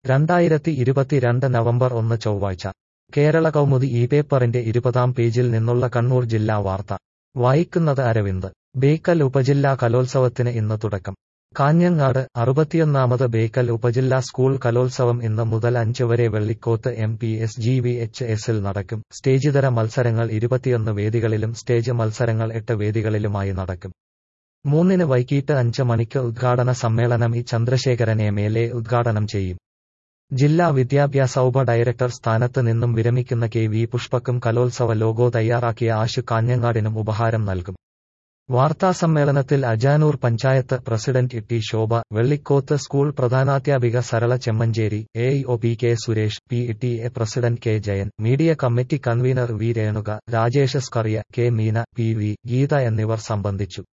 രണ്ടായിരത്തി ഇരുപത്തിരണ്ട് നവംബർ ഒന്ന് ചൊവ്വാഴ്ച കേരള കൗമുദി ഈ പേപ്പറിന്റെ ഇരുപതാം പേജിൽ നിന്നുള്ള കണ്ണൂർ ജില്ലാ വാർത്ത വായിക്കുന്നത് അരവിന്ദ് ബേക്കൽ ഉപജില്ലാ കലോത്സവത്തിന് ഇന്ന് തുടക്കം കാഞ്ഞങ്ങാട് അറുപത്തിയൊന്നാമത് ബേക്കൽ ഉപജില്ലാ സ്കൂൾ കലോത്സവം ഇന്ന് മുതൽ അഞ്ച് വരെ Vellikoth M P S G V H എസിൽ നടക്കും സ്റ്റേജിതര മത്സരങ്ങൾ ഇരുപത്തിയൊന്ന് വേദികളിലും സ്റ്റേജ് മത്സരങ്ങൾ എട്ട് വേദികളിലുമായി നടക്കും മൂന്നിന് വൈകിട്ട് അഞ്ച് മണിക്ക് ഉദ്ഘാടന സമ്മേളനം E Chandrasekharan M L A ഉദ്ഘാടനം ചെയ്യും ജില്ലാ വിദ്യാഭ്യാസ ഉപ ഡയറക്ടർ സ്ഥാനത്ത് നിന്നും വിരമിക്കുന്ന കെ വി പുഷ്പക്കും കലോത്സവ ലോഗോ തയ്യാറാക്കിയ ആശു കാഞ്ഞങ്ങാടിനും ഉപഹാരം നൽകും വാർത്താസമ്മേളനത്തിൽ Ajanur panchayat president T Shobha Vellikoth school പ്രധാനാധ്യാപിക Sarala Chemmancheri A O P K Suresh P T A president K Jayan media committee convener V Renuka Rajesh Scaria K Meena P V Geetha എന്നിവർ സംബന്ധിച്ചു